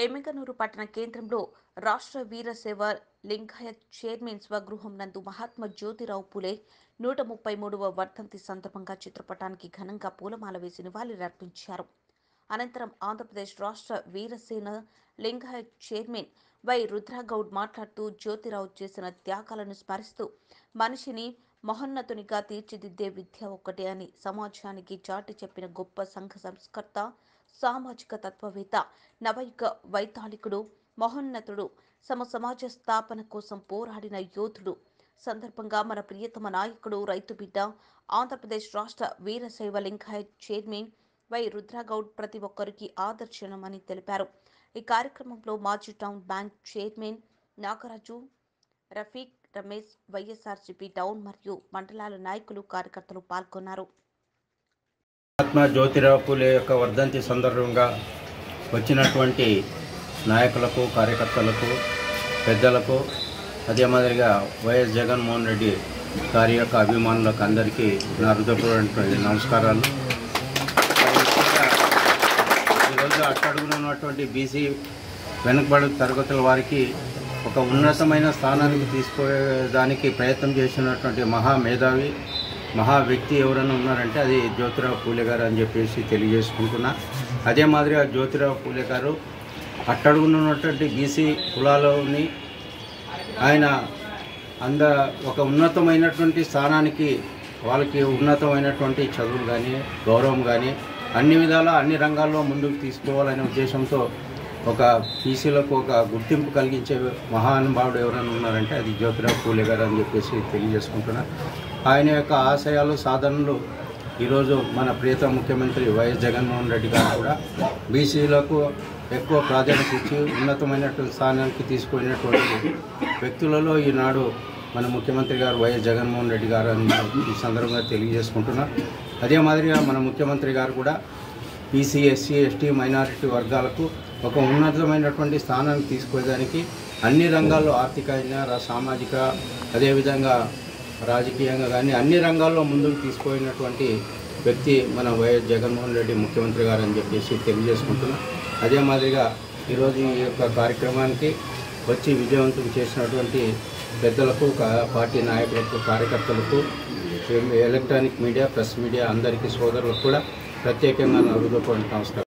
ఎమ్మిగనూరు పట్టణ కేంద్రంలో రాష్ట్ర వీరసేవ లింగాయత్ చైర్మన్ స్వగృహం నందు మహాత్మా జ్యోతిరావు పులే నూట ముప్పై మూడవ వర్ధంతి సందర్భంగా చిత్రపటానికి ఘనంగా పూలమాల వేసి నివాళులర్పించారు అనంతరం ఆంధ్రప్రదేశ్ రాష్ట్ర వీరసేన లింగాయత్ చైర్మన్ వై రుద్రగౌడ్ మాట్లాడుతూ జ్యోతిరావు చేసిన త్యాగాలను స్మరిస్తూ మనిషిని మహోన్నతునిగా తీర్చిదిద్దే విద్య ఒక్కటే అని సమాజానికి చాటి చెప్పిన గొప్ప సంఘ సంస్కర్త సామాజిక తత్వవేత్త నవయుగ వైతాళికుడు మహోన్నతుడు సమ సమాజ స్థాపన కోసం పోరాడిన యోధుడు సందర్భంగా మన ప్రియతమ నాయకుడు రైతు బిడ్డ ఆంధ్రప్రదేశ్ రాష్ట్ర వీరశైవ లింగాయత్ చైర్మన్ వై రుద్రగౌడ్ ప్రతి ఒక్కరికి ఆదర్శనమని తెలిపారు ఈ కార్యక్రమంలో మాజీ town bank chairman Nagaraju Rafiq Ramesh YSRCP town మరియు మండలాల నాయకులు కార్యకర్తలు పాల్గొన్నారు మహాత్మా జ్యోతిరావు పూలే యొక్క వర్ధంతి సందర్భంగా వచ్చినటువంటి నాయకులకు కార్యకర్తలకు పెద్దలకు అదే మాదిరిగా వైఎస్ జగన్మోహన్ రెడ్డి గారి యొక్క అభిమానులకు అందరికీ నా హృదయపూర్వకమైనటువంటి నమస్కారాలు ఈరోజు అట్టడుగున ఉన్నటువంటి బీసీ వెనుకబడి తరగతుల వారికి ఒక ఉన్నతమైన స్థానానికి తీసుకుపోయేదానికి ప్రయత్నం చేసినటువంటి మహా మేధావి మహా వ్యక్తి ఎవరైనా ఉన్నారంటే అది జ్యోతిరావు పూలే గారు అని చెప్పేసి తెలియజేసుకుంటున్నా అదే మాదిరిగా జ్యోతిరావు పూలే గారు అట్టడుగున ఉన్నటువంటి బీసీ కులాలని ఆయన అంద ఒక ఉన్నతమైనటువంటి స్థానానికి వాళ్ళకి ఉన్నతమైనటువంటి చదువులు కానీ గౌరవం కానీ అన్ని విధాల అన్ని రంగాల్లో ముందుకు తీసుకోవాలనే ఉద్దేశంతో ఒక బీసీలకు ఒక గుర్తింపు కలిగించే మహానుభావుడు ఎవరైనా ఉన్నారంటే అది జ్యోతిరావు పూలే గారు అని చెప్పేసి తెలియజేసుకుంటున్నా ఆయన యొక్క ఆశయాలు సాధనలు ఈరోజు మన ప్రియత ముఖ్యమంత్రి వైఎస్ జగన్మోహన్ రెడ్డి గారు కూడా బీసీలకు ఎక్కువ ప్రాధాన్యత ఇచ్చి ఉన్నతమైనటువంటి స్థానానికి తీసుకుపోయినటువంటి వ్యక్తులలో ఈనాడు మన ముఖ్యమంత్రి గారు వైఎస్ జగన్మోహన్ రెడ్డి గారు అని ఈ సందర్భంగా తెలియజేసుకుంటున్నాం అదే మాదిరిగా మన ముఖ్యమంత్రి గారు కూడా బీసీ ఎస్సీ ఎస్టీ మైనారిటీ వర్గాలకు ఒక ఉన్నతమైనటువంటి స్థానానికి తీసుకునేదానికి అన్ని రంగాల్లో ఆర్థికంగా రా- సామాజిక అదేవిధంగా రాజకీయంగా కానీ అన్ని రంగాల్లో ముందుకు తీసుకుపోయినటువంటి వ్యక్తి మన వైఎస్ జగన్మోహన్ రెడ్డి ముఖ్యమంత్రి గారు అని చెప్పేసి తెలియజేసుకుంటున్నాం అదే మాదిరిగా ఈరోజు ఈ యొక్క కార్యక్రమానికి వచ్చి విజయవంతం చేసినటువంటి పెద్దలకు కా- పార్టీ నాయకులకు కార్యకర్తలకు ఎలక్ట్రానిక్ మీడియా ప్రెస్ మీడియా అందరికీ సోదరులకు కూడా ప్రత్యేకంగా నా హృదయపూర్వక నమస్కారం